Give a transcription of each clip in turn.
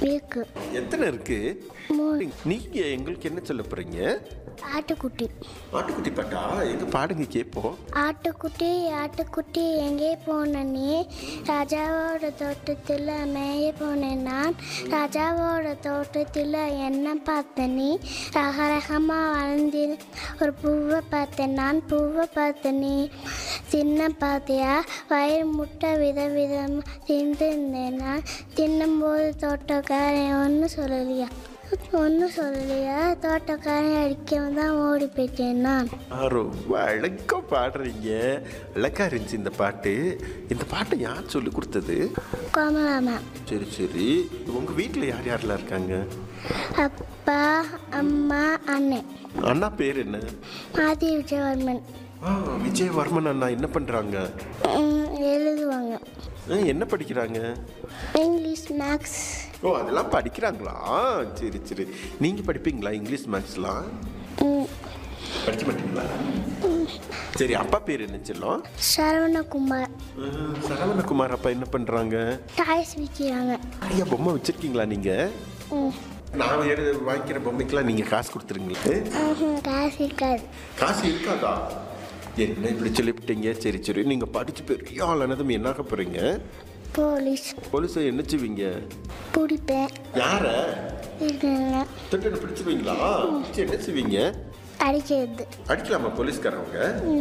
இருக்கு எத்தனை இருக்கு மூணு நீங்க எங்களுக்கு என்ன சொல்ல போறீங்க ஆட்டுக்குட்டி ஆட்டுக்குட்டி பாட்டா எங்க பாடுங்க கேட்போம் ஆட்டுக்குட்டி ஆட்டுக்குட்டி எங்கே போன நீ ராஜாவோட தோட்டத்தில் மேய போனேன் நான் ராஜாவோட தோட்டத்தில் என்ன பார்த்த நீ ரகரகமாக வளர்ந்து ஒரு பூவை பார்த்தேன் நான் பூவை பார்த்த நீ தின்ன பார்த்தியா வயிறு முட்டை வித விதமாக தின்றுருந்தேன் நான் தின்னும்போது தோட்டக்காரன் ஒன்றும் சொல்லலையா ஒன்றும் சொல்லலையா தோட்டக்காரன் அடிக்கவும் தான் ஓடி போயிட்டேன் நான் ஆ, ரொம்ப அழகா பாடுறீங்க அழகா இருந்துச்சு இந்த பாட்டு இந்த பாட்டை யார் சொல்லி கொடுத்தது கோமலா மேம் சரி சரி உங்க வீட்டில் யார் யாரெல்லாம் இருக்காங்க அப்பா அம்மா அண்ணன் அண்ணா பேர் என்ன ஆதி விஜயவர்மன் ஆ, விஜயவர்மன் அண்ணா என்ன பண்றாங்க ம், எழுதுவாங்க ஆ, என்ன படிக்கிறாங்க இங்கிலீஷ் மேக்ஸ் ஓ அதெல்லாம் படிக்கிறாங்களா சரி சரி நீங்க படிப்பீங்களா இங்கிலீஷ் மேக்ஸ்லாம் படிக்க மாட்டீங்களா சரி அப்பா பேர் என்ன செல்லம் சரவணகுமார் ஆ, சரவணகுமார் அப்பா என்ன பண்றாங்க டாய்ஸ் விற்கிறாங்க நிறைய பொம்மை வச்சிருக்கீங்களா நீங்க ம் நான் எடு வாங்கிக்கிற பொம்மைக்கெல்லாம் நீங்க காசு கொடுத்துருங்களே ம்ஹும், காசு இருக்காது காசு இருக்காதா என்ன இப்படி சொல்லிவிட்டீங்க சரி சரி நீங்க படிச்சு பெரிய ஆளானதும் என்ன ஆக போறீங்க போலீஸ் போலீஸை என்ன செய்வீங்க பிடிப்பேன் யார இல்லைன்னா தொட்டு பிடிச்சிருவீங்களா பிடிச்சு என்ன செய்வீங்க அடிக்கிறது அடிக்கலாமா போலீஸ்காரவங்க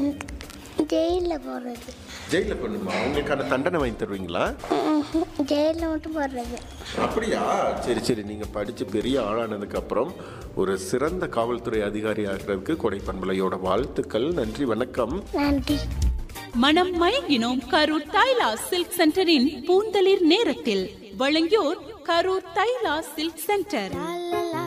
ஜெயிலில் போடுறது ஜெயிலில் பண்ணுமா அவங்களுக்கான தண்டனை வாங்கி தருவீங்களா ஜெயிலில் மட்டும் போடுறது அப்படியா சரி சரி நீங்கள் படித்து பெரிய ஆளானதுக்கு அப்புறம் ஒரு சிறந்த காவல்துறை அதிகாரி ஆகிறதுக்கு கொடை பண்பலையோட வாழ்த்துக்கள் நன்றி வணக்கம் நன்றி மனம் மயங்கினோம் கரூர் தைலா சில்க் சென்டரின் பூந்தளிர் நேரத்தில் வழங்கியோர் கரூர் தைலா சில்க் சென்டர்